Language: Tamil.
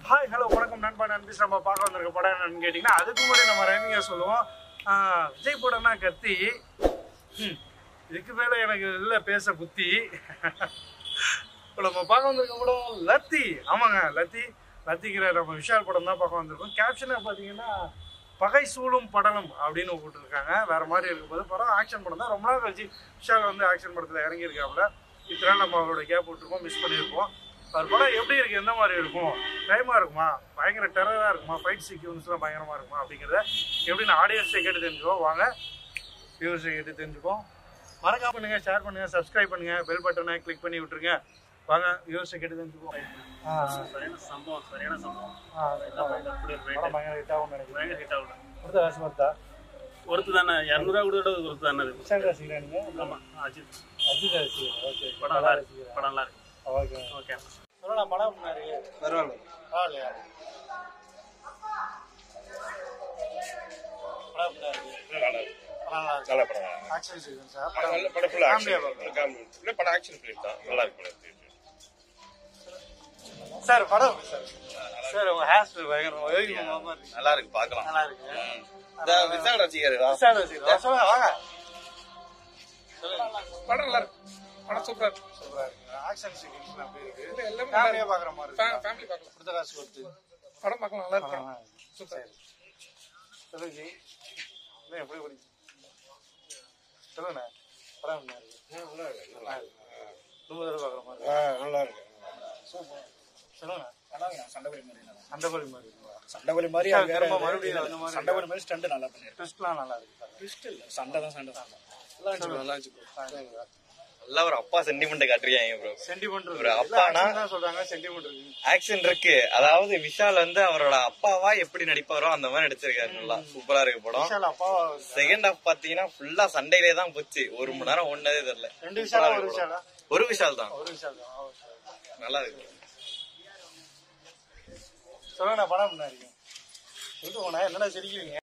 ஹாய் ஹலோ வணக்கம் நண்பா நண்பீஸ் நம்ம பார்க்க வந்திருக்க படம் என்னன்னு கேட்டிங்கன்னா அதுக்கு முன்னாடி நம்ம ரைமிங்க சொல்லுவோம் ஆஹ், விஜய் படம்னா கத்தி ம், இதுக்கு மேலே எனக்கு இல்லை பேச புத்தி இப்போ நம்ம பார்க்க வந்திருக்க படம் லத்தி ஆமாங்க லத்தி லத்திக்கிற நம்ம விஷால் படம் தான் பார்க்க வந்திருக்கோம் கேப்ஷனை பார்த்தீங்கன்னா பகை சூழும் படலம் அப்படின்னு போட்டிருக்காங்க வேற மாதிரி இருக்கும்போது படம் ஆக்ஷன் படம் தான் ரொம்ப நாள் கழிச்சு விஷால் வந்து ஆக்ஷன் படத்தில் இறங்கியிருக்காப்புல இத்தனை நாள் நம்ம அவரோட கேப் விட்டுருக்கோம் மிஸ் பண்ணியிருக்கோம் அவர் படம் எப்படி இருக்கு எந்த மாதிரி இருக்கும் டைமாக இருக்குமா பயங்கர டெரராக இருக்குமா ஃபைட் சீக்வன்ஸ்லாம் பயங்கரமாக இருக்குமா அப்படிங்கிறத எப்படின்னு ஆடியன்ஸை கேட்டு தெரிஞ்சுக்கோம் வாங்க வியூவர்ஸை கேட்டு தெரிஞ்சுப்போம் மறக்காம பண்ணுங்க ஷேர் பண்ணுங்க சப்ஸ்கிரைப் பண்ணுங்க பெல் பட்டனை கிளிக் பண்ணி விட்டுருங்க வாங்க வியூவர்ஸை கேட்டு தெரிஞ்சுப்போம் சரியான சம்பவம் சரியான சம்பவம் அப்படி ஒரு படம் பயங்கர ஹிட் ஆகும் நினைக்கிறேன் பயங்கர ஹிட் ஆகல அடுத்த காசு பார்த்தா ஒருத்து தானே இரநூறுவா கூட ஒருத்து தானே இது விஷால் ரசிகரா நீங்க ஆமா அஜித் அஜித் ரசிகர் ஓகே படம் நல்லா இருக்கு படம் நல்லா இருக்கு ஓகே ஓகே சொல்லலாம் படம் முன்னாடி பரவாயில்ல பரவாயில்லையா படம் முன்னாடி நல்லா இருக்கு நல்ல படம் ஆக்ஷன் சீக்வன்ஸ் சார் நல்ல படம் ஃபுல்லா Family-ஆ ஆக்ஷன் பார்க்கலாம். இல்ல படம் ஆக்ஷன் ஃபிலிம் தான் நல்லா இருக்கு படம் சார் படம் சார் சார் உங்க ஹேர் ஸ்டைல் பயங்கரமா யோகி மாமா இருக்கு நல்லா இருக்கு பார்க்கலாம் நல்லா இருக்கு இந்த விசால் ரசிகர் சார் ரசிகர் சொல்லுங்க வாங்க படம் நல்லா இருக்கு படம் சூப்பரா இருக்கு சூப்பரா இருக்கு ஆக்ஷன் சீக்வன்ஸ் அப்படி இருக்கு இல்ல, எல்லாமே நல்லா ஃபேமிலியா இருக்கு. பாக்குற மாதிரி இருக்கு ஃபேமிலி பார்க்கலாம் கொடுத்த காசு கொடுத்து படம் பார்க்கலாம் நல்லா இருக்கு படம். சூப்பர் சொல்லுங்க ஜி இல்லை எப்படி பிடிக்கும் சொல்லுங்கண்ணே படம் என்ன இருக்கு நல்லா இருக்கு நல்லா இருக்கு. ரொம்ப தடவை பாக்குற மாதிரி இருக்கு. ஆ, நல்லா இருக்கு சொல்லுங்கண்ணே சண்டைபலி மாதிரி சண்டைக்கோழி மாதிரி இருக்குங்களா சண்டைபலி மாதிரி சார், அங்க திரும்ப வேற மறுபடியும் இது அந்த மாதிரி சண்டைபலி மாதிரி ஸ்டண்ட் நல்லா பண்ணிருக்காங்க ட்விஸ்ட்லாம் நல்லா இருக்கு ட்விஸ்ட் இல்ல சண்டை தான் சண்டை தான் நல்லா இருந்துச்சு நல்லா ஒரு அப்பா சென்டிமெண்ட் காட்டுறியாங்க ப்ரோ சென்டிமெண்ட் ஒரு அப்பானா? தான் சொல்றாங்க சென்டிமெண்ட் இருக்கு ஆக்ஷன் இருக்கு அதாவது விஷால் வந்து அவரோட அப்பாவா எப்படி நடிப்பாரோ அந்த மாதிரி நடிச்சிருக்காரு நல்லா சூப்பரா இருக்கு படம் விஷால் அப்பா செகண்ட் ஹாஃப் பாத்தீங்கன்னா ஃபுல்லா சண்டையிலே தான் போச்சு ஒரு மணி நேரம் ஒன்னதே தெரியல ரெண்டு விஷாலா ஒரு விஷாலா ஒரு விஷால் தான் ஒரு விஷால் தான் ஓகே நல்லா இருக்கு சொல்லுங்க படம் என்ன இருக்கு சொல்லிட்டு போனா என்னடா சிரிக்கிறீங்க